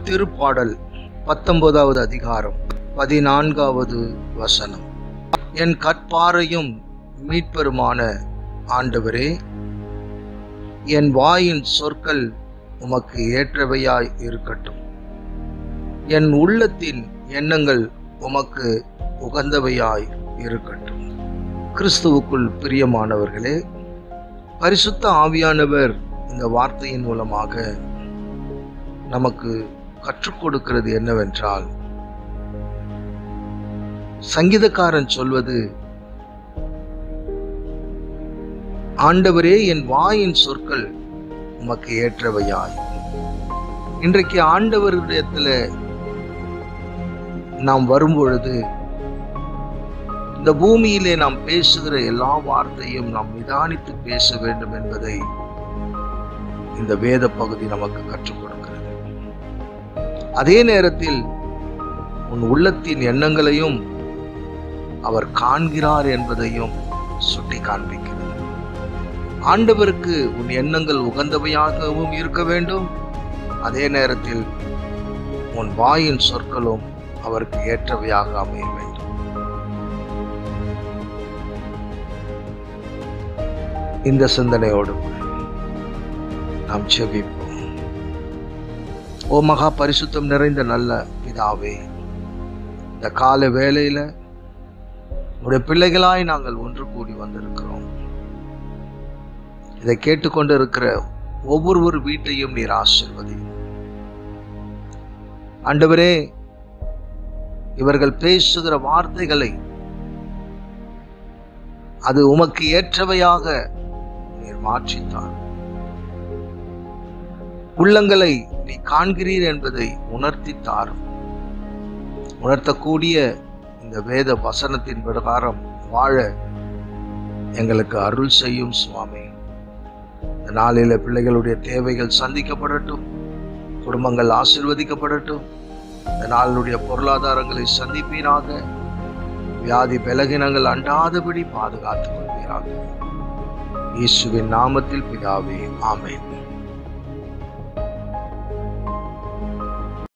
திருப்பாடல் பத்தொன்பதாவது அதிகாரம் பதினான்காவது வசனம் என் கற்பாரையும் மீட்பெருமான ஆண்டவரே என் வாயின் சொற்கள் உமக்கு ஏற்றவையாய் இருக்கட்டும் என் உள்ளத்தின் எண்ணங்கள் உமக்கு உகந்தவையாய் இருக்கட்டும் கிறிஸ்துவுக்குள் பிரியமானவர்களே பரிசுத்த ஆவியானவர் இந்த வார்த்தையின் மூலமாக நமக்கு கற்றுக் கொடுக்கிறது என்னவென்றால் சங்கீதக்காரன் சொல்வது ஆண்டவரே என் வாயின் சொற்கள் உமக்கு ஏற்றவையாய் இன்றைக்கு ஆண்டவரிடத்துல நாம் வரும்பொழுது இந்த பூமியிலே நாம் பேசுகிற எல்லா வார்த்தையும் நாம் நிதானித்து பேச வேண்டும் என்பதை இந்த வேத பகுதி நமக்கு கற்றுக் கொடுக்கிறது அதே நேரத்தில் உன் உள்ளத்தின் எண்ணங்களையும் அவர் காண்கிறார் என்பதையும் சுட்டி காண்பிக்கிறது ஆண்டவருக்கு உன் எண்ணங்கள் உகந்தவையாகவும் இருக்க வேண்டும் அதே நேரத்தில் உன் வாயின் சொற்களும் அவருக்கு ஏற்றவையாக அமைய வேண்டும் இந்த சிந்தனையோடு நாம் செபிப்போம் ஓ மகா பரிசுத்தம் நிறைந்த நல்ல பிதாவே இந்த கால வேளையில உடைய பிள்ளைகளாய் நாங்கள் ஒன்று கூடி வந்திருக்கிறோம் இதை கேட்டுக்கொண்டு இருக்கிற ஒவ்வொரு வீட்டையும் நீர் ஆசிர்வதி ஆண்டவரே இவர்கள் பேசுகிற வார்த்தைகளை அது உமக்கு ஏற்றவையாக நீர் மாற்றித்தார் உள்ளங்களை நீ காண்கிறீர் என்பதை உணர்த்தி தாரும் உணர்த்தக்கூடிய இந்த வேத வசனத்தின் பிரகாரம் வாழ எங்களுக்கு அருள் செய்யும் சுவாமி இந்த நாளில பிள்ளைகளுடைய தேவைகள் சந்திக்கப்படட்டும் குடும்பங்கள் ஆசிர்வதிக்கப்படட்டும் இந்த நாளினுடைய பொருளாதாரங்களை சந்திப்பீராக வியாதி பலகினங்கள் அண்டாதபடி பாதுகாத்துக் கொள்வீராக இயேசுவின் நாமத்தில் பிதாவே ஆமென்